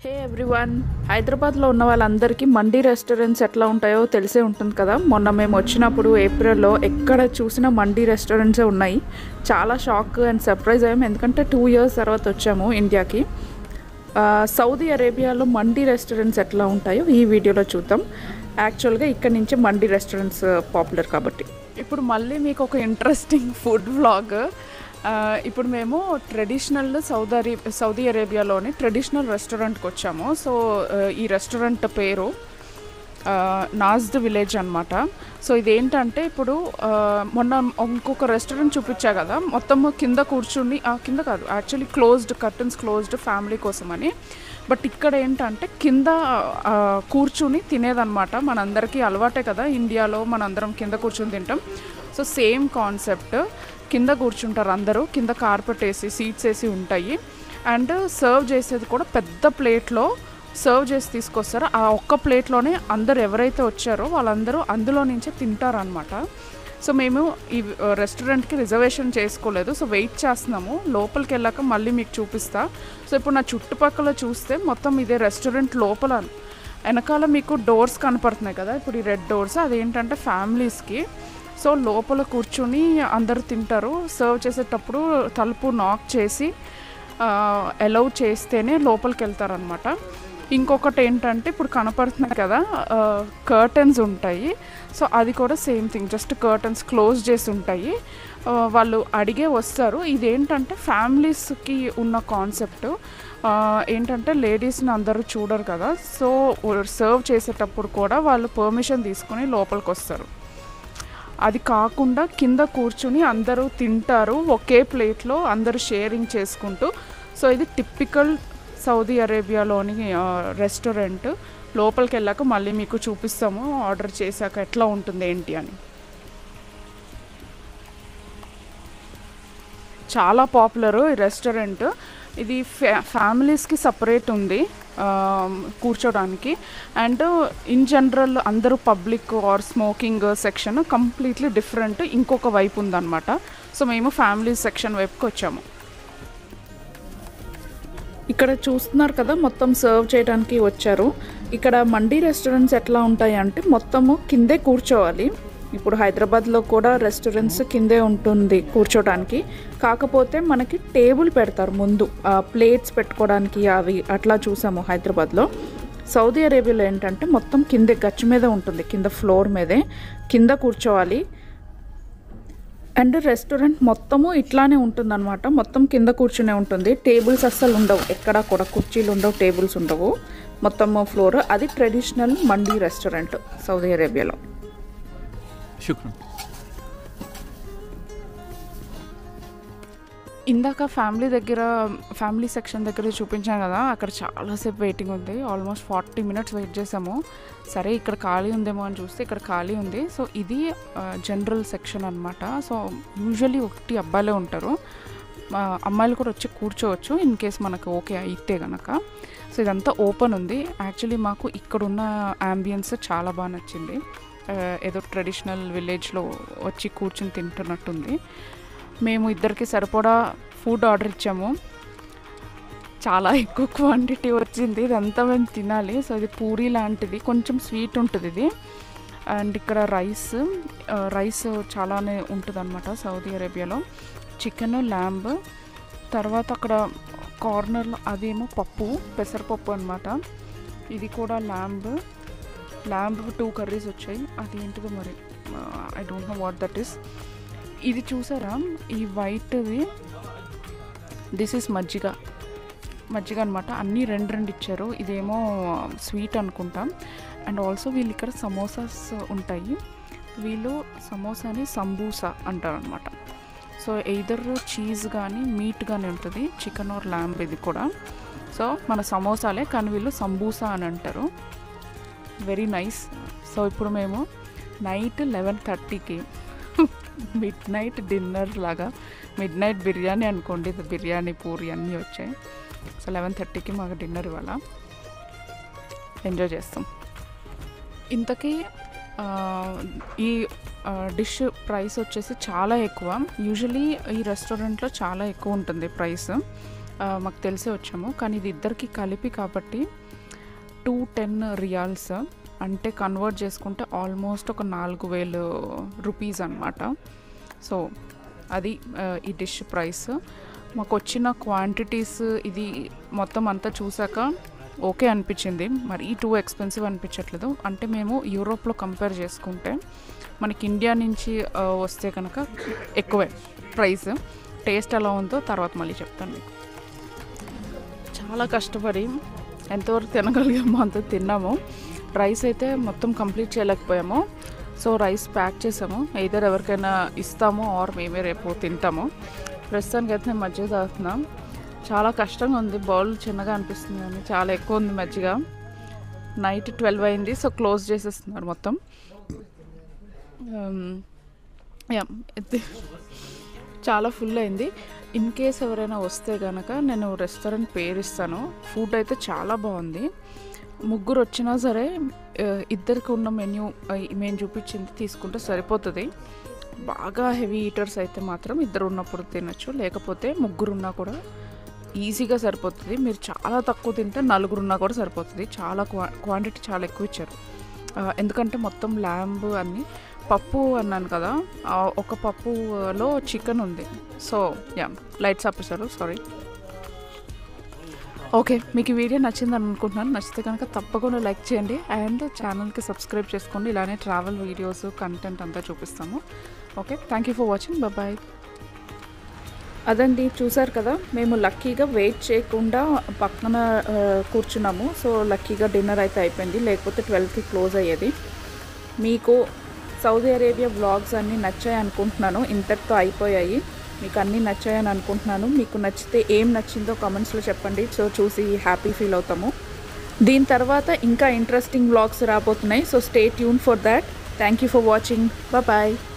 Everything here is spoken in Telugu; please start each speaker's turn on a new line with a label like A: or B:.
A: హే ఎవ్రీవన్ హైదరాబాద్లో ఉన్న వాళ్ళందరికీ మండీ రెస్టారెంట్స్ ఎట్లా ఉంటాయో తెలిసే ఉంటుంది కదా మొన్న మేము వచ్చినప్పుడు ఏప్రిల్లో ఎక్కడ చూసినా మండీ రెస్టారెంట్సే ఉన్నాయి చాలా షాక్ అండ్ సర్ప్రైజ్ అయ్యాము ఎందుకంటే టూ ఇయర్స్ తర్వాత వచ్చాము ఇండియాకి ఆ, సౌదీ అరేబియాలో మండీ రెస్టారెంట్స్ ఎట్లా ఉంటాయో ఈ వీడియోలో చూద్దాం యాక్చువల్గా ఇక్కడ నుంచి మండీ రెస్టారెంట్స్ పాపులర్ కాబట్టి ఇప్పుడు మళ్ళీ మీకు ఒక ఇంట్రెస్టింగ్ ఫుడ్ వ్లాగ్ ఇప్పుడు మేము ట్రెడిషనల్ సౌదీ అరే సౌదీ అరేబియాలోని ట్రెడిషనల్ రెస్టారెంట్కి వచ్చాము సో ఆ, ఈ రెస్టారెంట్ పేరు నాజ్డ్ విలేజ్ అనమాట సో ఇదేంటంటే ఇప్పుడు ఆ, మొన్న ఇంకొక రెస్టారెంట్ చూపించా కదా మొత్తం కింద కూర్చుని ఆ, కింద కాదు actually closed curtains closed family కోసమని బట్ ఇక్కడ ఏంటంటే కింద ఆ, కూర్చుని తినేదన్నమాట మనందరికీ అలవాటే కదా ఇండియాలో మనందరం కింద కూర్చుని తింటాం సో సేమ్ కాన్సెప్ట్ కింద కూర్చుంటారు అందరూ కింద కార్పెట్ వేసి సీట్స్ వేసి ఉంటాయి అండ్ సర్వ్ చేసేది కూడా పెద్ద ప్లేట్లో సర్వ్ చేసి తీసుకొస్తారు ఆ ఒక్క ప్లేట్లోనే అందరు ఎవరైతే వచ్చారో వాళ్ళందరూ అందులో నుంచే తింటారనమాట సో మేము ఈ రెస్టారెంట్కి రిజర్వేషన్ చేసుకోలేదు సో వెయిట్ చేస్తున్నాము లోపలికి వెళ్ళాక మళ్ళీ మీకు చూపిస్తా సో ఇప్పుడు నా చుట్టుపక్కల చూస్తే మొత్తం ఇదే రెస్టారెంట్ లోపల వెనకాల మీకు డోర్స్ కనపడుతున్నాయి కదా ఇప్పుడు ఈ రెడ్ డోర్స్ అదేంటంటే ఫ్యామిలీస్కి సో లోపల కూర్చుని అందరూ తింటారు సర్వ్ చేసేటప్పుడు తలుపు నాక్ చేసి అలౌ చేస్తేనే లోపలికి వెళ్తారనమాట ఇంకొకటి ఏంటంటే ఇప్పుడు కనపడుతున్నాయి కదా కర్టన్స్ ఉంటాయి సో అది కూడా same thing just curtains close చేసి ఉంటాయి ఆ, వాళ్ళు అడిగే వస్తారు ఇదేంటంటే ఫ్యామిలీస్కి ఉన్న కాన్సెప్ట్ ఏంటంటే లేడీస్ని అందరూ చూడరు కదా సో సర్వ్ చేసేటప్పుడు కూడా వాళ్ళు పర్మిషన్ తీసుకొని లోపలికి వస్తారు అది కాకుండా కింద కూర్చుని అందరూ తింటారు ఒకే ప్లేట్లో అందరూ షేరింగ్ చేసుకుంటూ సో ఇది టిపికల్ సౌదీ అరేబియాలోని రెస్టారెంట్ లోపలికి వెళ్ళాక మళ్ళీ మీకు చూపిస్తాము ఆర్డర్ చేశాక ఎట్లా ఉంటుంది ఏంటి అని చాలా పాపులర్ ఈ రెస్టారెంట్ ఇది ఫ్యా ఫ్యామిలీస్కి సపరేట్ ఉంది ఆ, కూర్చోడానికి అండ్ ఇన్ జనరల్ అందరూ public or smoking section completely different ఇంకొక వైపు ఉందన్నమాట సో మేము ఫ్యామిలీ సెక్షన్ వైపుకి వచ్చాము ఇక్కడ చూస్తున్నారు కదా మొత్తం సర్వ్ చేయడానికి వచ్చారు ఇక్కడ మండీ రెస్టారెంట్స్ ఎట్లా ఉంటాయి అంటే మొత్తము కిందే కూర్చోవాలి ఇప్పుడు హైదరాబాద్లో కూడా రెస్టారెంట్స్ కిందే ఉంటుంది కూర్చోడానికి కాకపోతే మనకి టేబుల్ పెడతారు ముందు ప్లేట్స్ పెట్టుకోవడానికి అవి అట్లా చూసాము హైదరాబాద్లో సౌదీ అరేబియాలో ఏంటంటే మొత్తం కిందే గచ్చు మీద ఉంటుంది కింద ఫ్లోర్ మీదే కింద కూర్చోవాలి అండ్ రెస్టారెంట్ మొత్తము ఇట్లానే ఉంటుందన్నమాట మొత్తం కింద కూర్చునే ఉంటుంది టేబుల్స్ అస్సలు ఉండవు ఎక్కడా కూడా కుర్చీలు ఉండవు టేబుల్స్ ఉండవు మొత్తం ఫ్లోర్ అది ట్రెడిషనల్ మండీ రెస్టారెంట్ సౌదీ అరేబియాలో
B: شكرا
A: ఇందాక ఫ్యామిలీ దగ్గర ఫ్యామిలీ సెక్షన్ దగ్గర చూపించాను కదా అక్కడ చాలాసేపు వెయిటింగ్ ఉంది ఆల్మోస్ట్ ఫార్టీ మినిట్స్ వెయిట్ చేసాము సరే ఇక్కడ ఖాళీ ఉందేమో అని చూస్తే ఇక్కడ ఖాళీ ఉంది సో ఇది జనరల్ సెక్షన్ అనమాట సో యూజువలీ ఒకటి అబ్బాయిలే ఉంటారు ఆ, అమ్మాయిలు కూడా వచ్చి కూర్చోవచ్చు ఇన్ కేస్ మనకు ఓకే అయితే గనక సో ఇదంతా ఓపెన్ ఉంది యాక్చువల్లీ మాకు ఇక్కడున్న అంబియన్స్ చాలా బాగా నచ్చింది ఆ, ఏదో ట్రెడిషనల్ విలేజ్లో వచ్చి కూర్చుని తింటున్నట్టుంది మేము ఇద్దరికి సరిపడా ఫుడ్ ఆర్డర్ ఇచ్చాము చాలా ఎక్కువ క్వాంటిటీ వచ్చింది ఇదంతా మేము తినాలి సో ఇది పూరి లాంటిది కొంచెం స్వీట్ ఉంటుంది ఇది అండ్ ఇక్కడ రైస్ రైస్ చాలానే ఉంటుంది అనమాట సౌదీ అరేబియాలో చికెన్ ల్యాంబ్ తర్వాత అక్కడ కార్నర్లో అదేమో పప్పు పెసరపప్పు అనమాట ఇది కూడా ల్యాంబ్ ల్యాంబ్ టూ కర్రీస్ వచ్చాయి అది ఏంటిదో మరి I don't know what that is ఇది చూసారా ఈ వైట్ది దిస్ ఈస్ మజ్జిగ మజ్జిగ అనమాట అన్నీ రెండు రెండు ఇచ్చారు ఇదేమో స్వీట్ అనుకుంటాం అండ్ ఆల్సో వీళ్ళు ఇక్కడ సమోసాస్ ఉంటాయి వీళ్ళు సమోసాని సంబూసా అంటారు అనమాట సో ఎయిదర్ చీజ్ కానీ మీట్ కానీ ఉంటుంది చికెన్ ఆర్ ల్యాంబ్ ఇది కూడా సో మన సమోసాలే కానీ వీళ్ళు సంబూసా అని అంటారు వెరీ నైస్ సో ఇప్పుడు మేము నైట్ లెవెన్ థర్టీకి మిడ్ నైట్ డిన్నర్ లాగా మిడ్ నైట్ బిర్యానీ అనుకోండి ఇది బిర్యానీ పూరి అన్నీ వచ్చాయి సో లెవెన్ థర్టీకి మాకు డిన్నర్ ఇవాళ ఎంజాయ్ చేస్తాం ఇంతకీ ఆ, ఈ డిష్ ప్రైస్ వచ్చేసి చాలా ఎక్కువ యూజువలీ ఈ రెస్టారెంట్లో చాలా ఎక్కువ ఉంటుంది ప్రైస్ ఆ, మాకు తెలిసే వచ్చాము కానీ ఇది ఇద్దరికి కలిపి కాబట్టి టూ టెన్ రియాల్స్ అంటే కన్వర్ట్ చేసుకుంటే ఆల్మోస్ట్ ఒక నాలుగు వేలు రూపీస్ అనమాట సో అది ఆ, ఈ డిష్ ప్రైస్ మాకు వచ్చిన క్వాంటిటీస్ ఇది మొత్తం అంతా చూసాక ఓకే అనిపించింది మరి టూ ఎక్స్పెన్సివ్ అనిపించట్లేదు అంటే మేము యూరోప్లో కంపేర్ చేసుకుంటే మనకి ఇండియా నుంచి ఆ, వస్తే కనుక ఎక్కువే ప్రైస్ టేస్ట్ ఎలా ఉందో తర్వాత మళ్ళీ చెప్తాను మీకు చాలా కష్టపడి ఎంతవరకు తినగలిగామో అంత తిన్నాము రైస్ అయితే మొత్తం కంప్లీట్ చేయలేకపోయాము సో రైస్ ప్యాక్ చేసాము ఇద్దరు ఎవరికైనా ఇస్తాము ఆర్ మేమే రేపు తింటాము ప్రస్తుతానికి అయితే నేను మజ్జిగ తాగుతున్నాం చాలా కష్టంగా ఉంది బౌల్ చిన్నగా అనిపిస్తుంది కానీ చాలా ఎక్కువ ఉంది మజ్జిగ నైట్ ట్వెల్వ్ అయింది సో క్లోజ్ చేసేస్తున్నారు మొత్తం Um, yeah, ఇది చాలా ఫుల్ అయింది ఇన్ కేస్ ఎవరైనా వస్తే కనుక నేను రెస్టారెంట్ పేరు ఇస్తాను ఫుడ్ అయితే చాలా బాగుంది ముగ్గురు వచ్చినా సరే ఆ, ఇద్దరికి ఉన్న మెన్యూ మేము చూపించింది తీసుకుంటే సరిపోతుంది బాగా హెవీ ఈటర్స్ అయితే మాత్రం ఇద్దరు ఉన్నప్పుడు తినచ్చు లేకపోతే ముగ్గురు ఉన్నా కూడా ఈజీగా సరిపోతుంది మీరు చాలా తక్కువ తింటే నలుగురు ఉన్నా కూడా సరిపోతుంది చాలా క్వా క్వాంటిటీ చాలా ఎక్కువ ఇచ్చారు ఆ, ఎందుకంటే మొత్తం ల్యాంబ్ అన్నీ పప్పు అన్నాను కదా ఆ ఒక పప్పులో చికెన్ ఉంది సో యా లైట్స్ ఆపేశారు సారీ ఓకే మీకు ఈ వీడియో నచ్చిందని అనుకుంటున్నాను నచ్చితే కనుక తప్పకుండా లైక్ చేయండి అండ్ ఛానల్కి సబ్స్క్రైబ్ చేసుకోండి ఇలానే ట్రావెల్ వీడియోస్ కంటెంట్ అంతా చూపిస్తాము okay thank you for watching bye అదండి చూసారు కదా మేము లక్కీగా వెయిట్ చేయకుండా పక్కన ఆ, కూర్చున్నాము సో లక్కీగా డిన్నర్ అయితే అయిపోయింది లేకపోతే ట్వెల్వ్కి క్లోజ్ అయ్యేది మీకు సౌదీ అరేబియా వ్లాగ్స్ అన్నీ నచ్చాయి అనుకుంటున్నాను ఇంతటితో అయిపోయాయి మీకు అన్నీ నచ్చాయని అనుకుంటున్నాను మీకు నచ్చితే ఏం నచ్చిందో కామెంట్స్లో చెప్పండి సో చూసి హ్యాపీ ఫీల్ అవుతాము దీని తర్వాత ఇంకా ఇంట్రెస్టింగ్ వ్లాగ్స్ రాబోతున్నాయి so stay tune for that thank you for watching bye